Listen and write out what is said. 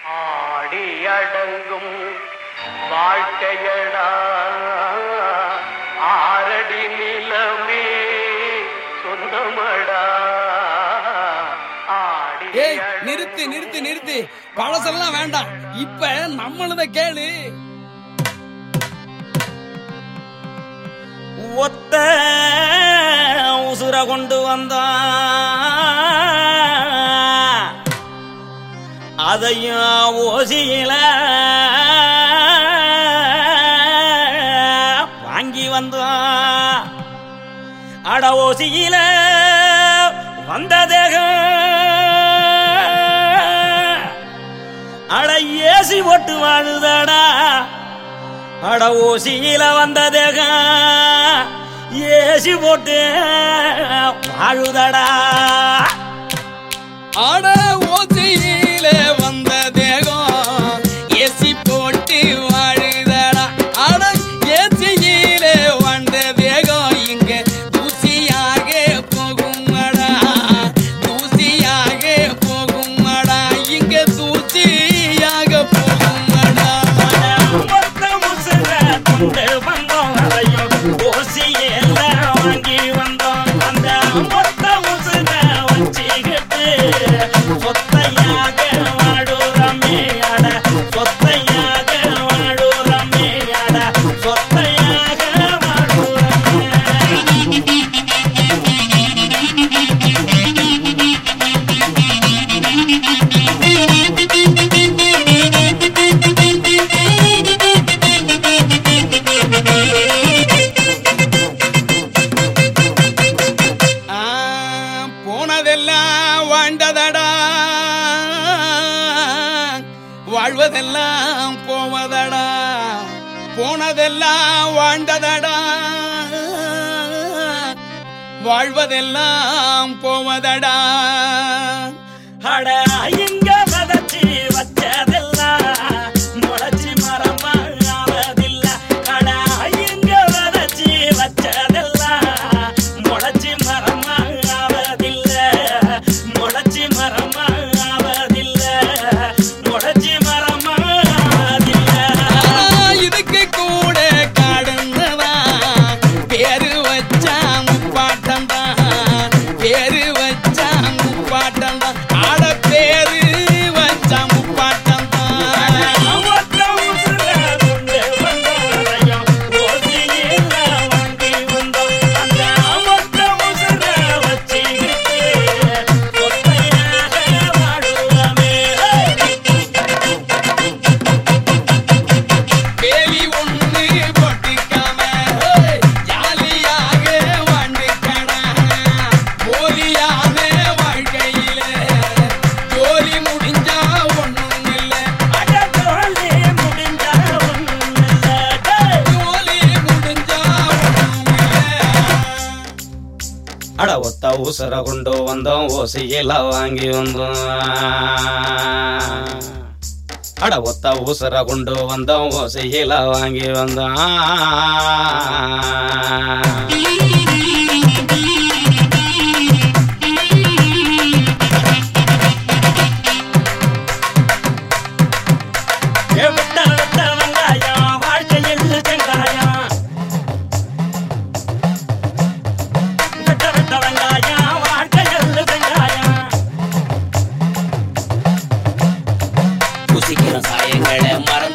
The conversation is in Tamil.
ஆடி அடங்கும் வாழ்க்கையடா ஆரடி நிலமே சொந்தமடா ஆடி ஏய் நிறுத்து நிறுத்து நிறுத்து பழசெல்லாம் வேண்டாம் இப்ப நம்மளத கேளு ஒத்த உசுர கொண்டு வந்தான் அதையும் ஓசியில வாங்கி வந்தான் அட ஓசியில வந்த தேகம் அட ஏசி போட்டு வாழுதடா அட ஓசியில வந்த தேகம் ஏசி போட்டு வாழுதடா ஆட ஓசையில வந்த தேகம் ஏசி போட்டு வாழுதடா ஆட ஏசியில வந்த தேகம் இங்க தூசியாக போகுமடா தூசியாக போகுமடா இங்க தூசியாக போகுமடா மொத்த முசுர கொண்டு வந்தோம் அதையும் ஓசியில வாங்கி வந்தோம் அந்த மொத்த முசுர வச்சுக்கிட்டு சொத்தையாக வாடுறமே அட சொத்தையாக வாடுறமே அட சொத்தையாக வாடுறமே ஆ, போனதெல்லாம் வாழ்ந்ததடா வாழ்வதெல்லாம் போவதடா போனதெல்லாம் வாழ்ந்ததடா வாழ்வதெல்லாம் போவதடா அட இங்க வதச்சி வச்சதெல்லாம் முளைச்சி மரமாவதில்ல அட இங்க வதச்சி வச்சதெல்லாம் முளைச்சி மரமாவதில்ல முளைச்சி மரமாவதில்ல முளைச்சி மரமாவதில்ல ஆ, இதுக்கு கூட காடுன்னதான் பேரு வச்சா முப்பாட்டம் தான் பேரு வச்சா முப்பாட்டம் தான் ஆட பேரு வச்சா முப்பாட்டம் தான் ஒத்த உசுர கொண்டு வந்தோம் அதையும் ஓசியில வாங்கி வந்தோம் அந்த ஒத்த உசுர வச்சுக்கிட்டு சொத்தையாக வாடுவமே வேலி ஒண்ணு போட்டுக்காம ஹேய், ஜாலியாக வாழ்ந்துக்கடா. போலியான வாழ்க்கையில ஜோலி முடிஞ்சா ஒண்ணும் இல்ல அட தோழி முடிஞ்சா ஒண்ணுமில்ல டேய். ஜோலி முடிஞ்சா ஒண்ணும் இல்ல அட ஒத்த ஊசர கொண்டு வந்தோம் ஓசையில வாங்கி வந்தோம் அட ஒத்த ஊசர கொண்டு வந்தோம் ஓசையில வாங்கி வந்தோம் ஏ விட்ட விட்ட வெங்காயம் வாழ்க்கையில் செங்காயம் விட்ட விட்ட வெங்காயம் வாழ்க்கையில் வெங்காயம் புசிக்கிற சாயங்களை மறந்து